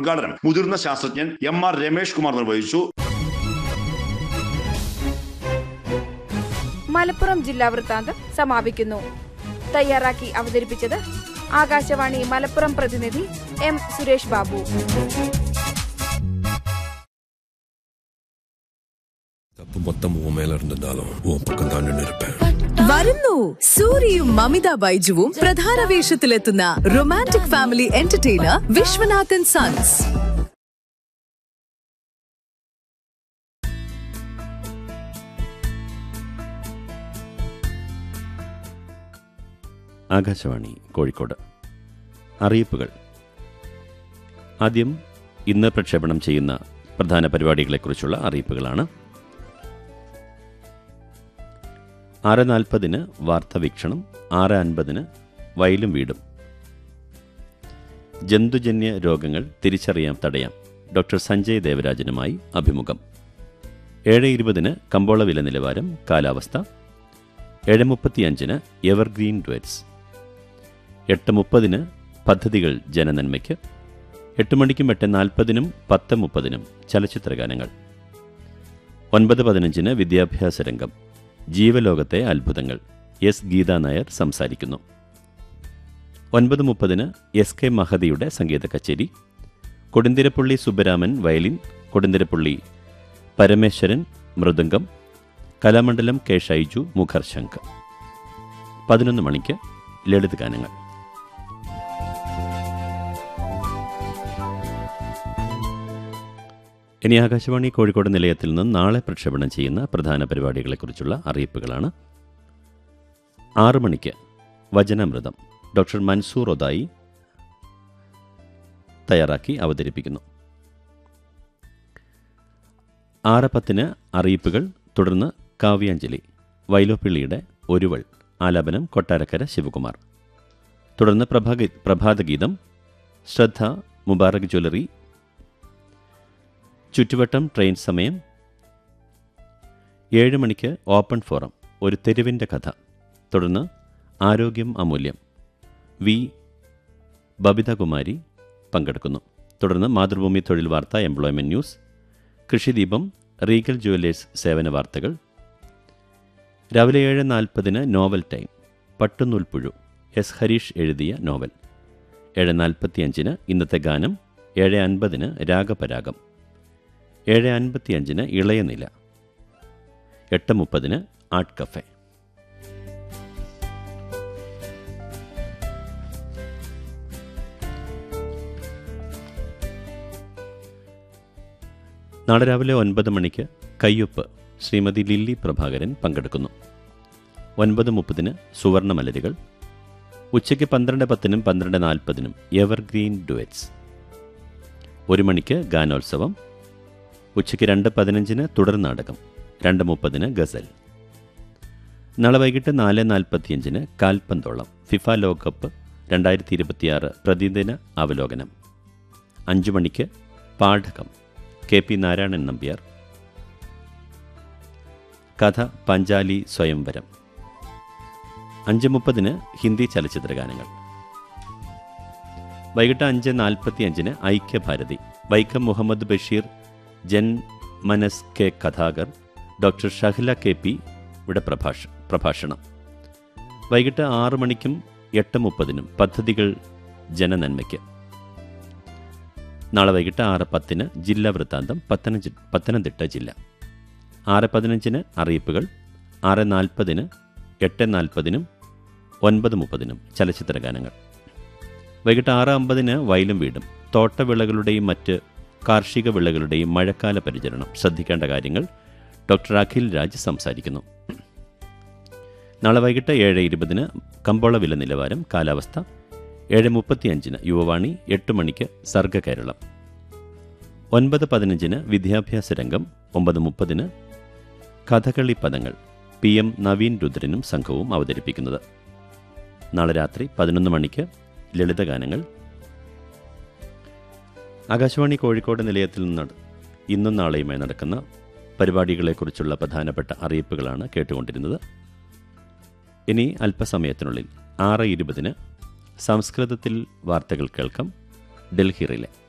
ഉദ്ഘാടനം മുതിർന്ന ശാസ്ത്രജ്ഞൻ എം ആർ രമേഷ് കുമാർ നിർവഹിച്ചു മലപ്പുറം ജില്ലാ വൃത്താന്തം സമാപിക്കുന്നു തയ്യാറാക്കി അവതരിപ്പിച്ചത് ആകാശവാണി മലപ്പുറം പ്രതിനിധി എം സുരേഷ് ബാബു தப்பு மொத்தம் உன் மேல இருந்திருந்தாலும் உன் பக்கம் தான் நின்று இருப்பேன் വരുന്നു സൂര്യയും മമിത ബൈജുവും പ്രധാന വേഷത്തിലെത്തുന്ന romantic family entertainer Viswanathan sons Akashvani Kozhikode അറിയിപ്പുകൾ ആദ്യം ഇന്ന് പ്രക്ഷേപണം ചെയ്യുന്ന പ്രധാന പരിപാടികളെക്കുറിച്ചുള്ള അറിയിപ്പുകളാണ് ആറ് നാൽപ്പതിന് വാർത്താവീക്ഷണം ആറ് അൻപതിന് വയലും വീടും ജന്തുജന്യ രോഗങ്ങൾ തിരിച്ചറിയാം തടയാം ഡോക്ടർ സഞ്ജയ് ദേവരാജനുമായി അഭിമുഖം ഏഴ് ഇരുപതിന് കമ്പോള വില നിലവാരം കാലാവസ്ഥ ഏഴ് മുപ്പത്തിയഞ്ചിന് എവർഗ്രീൻ ഡ്വെറ്റ്സ് എട്ട് മുപ്പതിന് പദ്ധതികൾ ജനനന്മയ്ക്ക് എട്ട് മണിക്കും എട്ട് നാൽപ്പതിനും പത്ത് മുപ്പതിനും ചലച്ചിത്രഗാനങ്ങൾ ഒൻപത് പതിനഞ്ചിന് വിദ്യാഭ്യാസ രംഗം ജീവലോകത്തെ അത്ഭുതങ്ങൾ എസ് ഗീതാ നായർ സംസാരിക്കുന്നു ഒൻപത് മുപ്പതിന് എസ് കെ മഹദിയുടെ സംഗീത കച്ചേരി കൊടുന്തിരപ്പള്ളി സുബ്ബരാമൻ വയലിൻ കൊടുന്തിരപ്പള്ളി പരമേശ്വരൻ മൃദംഗം കലാമണ്ഡലം കെ ഷൈജു മുഖർ ശങ്കർ പതിനൊന്ന് മണിക്ക് ലളിത് ഗാനങ്ങൾ ഇനി ആകാശവാണി കോഴിക്കോട് നിലയത്തിൽ നിന്ന് നാളെ പ്രക്ഷേപണം ചെയ്യുന്ന പ്രധാന പരിപാടികളെക്കുറിച്ചുള്ള അറിയിപ്പുകളാണ് ആറു മണിക്ക് വചനാമൃതം ഡോക്ടർ മൻസൂർ ഒതായി തയ്യാറാക്കി അവതരിപ്പിക്കുന്നു ആറ് പത്തിന് അറിയിപ്പുകൾ തുടർന്ന് കാവ്യാഞ്ജലി വൈലോപ്പിള്ളിയുടെ ഒരുവൾ ആലാപനം കൊട്ടാരക്കര ശിവകുമാർ തുടർന്ന് പ്രഭാഗ പ്രഭാതഗീതം ശ്രദ്ധ മുബാറക് ജ്വല്ലറി ചുറ്റുവട്ടം ട്രെയിൻ സമയം ഏഴ് മണിക്ക് ഓപ്പൺ ഫോറം ഒരു തെരുവിൻ്റെ കഥ തുടർന്ന് ആരോഗ്യം അമൂല്യം വി ബബിതകുമാരി പങ്കെടുക്കുന്നു തുടർന്ന് മാതൃഭൂമി തൊഴിൽ വാർത്ത employment news Krishideepam Regal jewellers സേവന വാർത്തകൾ രാവിലെ ഏഴ് നാൽപ്പതിന് നോവൽ ടൈം പട്ടുനൂൽപ്പുഴു എസ് ഹരീഷ് എഴുതിയ നോവൽ ഏഴ് നാൽപ്പത്തിയഞ്ചിന് ഇന്നത്തെ ഗാനം ഏഴ് അൻപതിന് രാഗപരാഗം ഏഴ് അൻപത്തിയഞ്ചിന് ഇളയനില എട്ട് മുപ്പതിന് ആർട്ട് കഫേ നാളെ രാവിലെ ഒൻപത് മണിക്ക് കയ്യൊപ്പ് ശ്രീമതി ലില്ലി പ്രഭാകരൻ പങ്കെടുക്കുന്നു ഒൻപത് മുപ്പതിന് സുവർണമലരുകൾ ഉച്ചയ്ക്ക് പന്ത്രണ്ട് പത്തിനും പന്ത്രണ്ട് നാൽപ്പതിനും എവർഗ്രീൻ ഡുവറ്റ്സ് ഒരു മണിക്ക് ഗാനോത്സവം ഉച്ചയ്ക്ക് രണ്ട് പതിനഞ്ചിന് തുടർ നാടകം രണ്ട് മുപ്പതിന് ഗസൽ നാളെ വൈകിട്ട് നാല് നാൽപ്പത്തിയഞ്ചിന് കാൽപന്തോളം ഫിഫ ലോകകപ്പ് രണ്ടായിരത്തി ഇരുപത്തിയാറ് പ്രതിദിന അവലോകനം അഞ്ചു മണിക്ക് പാഠകം കെ പി നാരായണൻ നമ്പ്യാർ കഥ പഞ്ചാലി സ്വയംവരം അഞ്ച് മുപ്പതിന് ഹിന്ദി ചലച്ചിത്ര ഗാനങ്ങൾ വൈകിട്ട് അഞ്ച് നാൽപ്പത്തി അഞ്ചിന് ഐക്യഭാരതി വൈക്കം മുഹമ്മദ് ബഷീർ ജൻ മനസ് കെ കഥാകർ ഡോക്ടർ ഷഹ്ല കെ പി ഇവിടെ പ്രഭാഷ പ്രഭാഷണം വൈകിട്ട് ആറ് മണിക്കും എട്ട് മുപ്പതിനും പദ്ധതികൾ ജനനന്മയ്ക്ക് നാളെ വൈകിട്ട് ആറ് പത്തിന് ജില്ലാ വൃത്താന്തം പത്തനംതി പത്തനംതിട്ട ജില്ല ആറ് പതിനഞ്ചിന് അറിയിപ്പുകൾ ആറ് നാൽപ്പതിന് എട്ട് നാൽപ്പതിനും ഒൻപത് മുപ്പതിനും ചലച്ചിത്ര ഗാനങ്ങൾ വൈകിട്ട് ആറ് അമ്പതിന് വയലും വീടും തോട്ടവിളകളുടെയും മറ്റ് കാർഷിക വിളകളുടെയും മഴക്കാല പരിചരണം ശ്രദ്ധിക്കേണ്ട കാര്യങ്ങൾ ഡോക്ടർ അഖിൽ രാജ് സംസാരിക്കുന്നു നാളെ വൈകിട്ട് ഏഴ് ഇരുപതിന് കമ്പോള വില നിലവാരം കാലാവസ്ഥ ഏഴ് മുപ്പത്തിയഞ്ചിന് യുവവാണി എട്ട് മണിക്ക് സർഗ കേരളം ഒൻപത് പതിനഞ്ചിന് വിദ്യാഭ്യാസ രംഗം ഒമ്പത് മുപ്പതിന് കഥകളി പദങ്ങൾ പി എം നവീൻ രുദ്രനും സംഘവും അവതരിപ്പിക്കുന്നത് നാളെ രാത്രി പതിനൊന്ന് മണിക്ക് ലളിതഗാനങ്ങൾ ആകാശവാണി കോഴിക്കോട് നിലയത്തിൽ നിന്ന് ഇന്നും നാളെയുമായി നടക്കുന്ന പരിപാടികളെക്കുറിച്ചുള്ള പ്രധാനപ്പെട്ട അറിയിപ്പുകളാണ് കേട്ടുകൊണ്ടിരുന്നത് ഇനി അല്പസമയത്തിനുള്ളിൽ ആറ് ഇരുപതിന് സംസ്കൃതത്തിൽ വാർത്തകൾ കേൾക്കാം ഡൽഹി റിലേ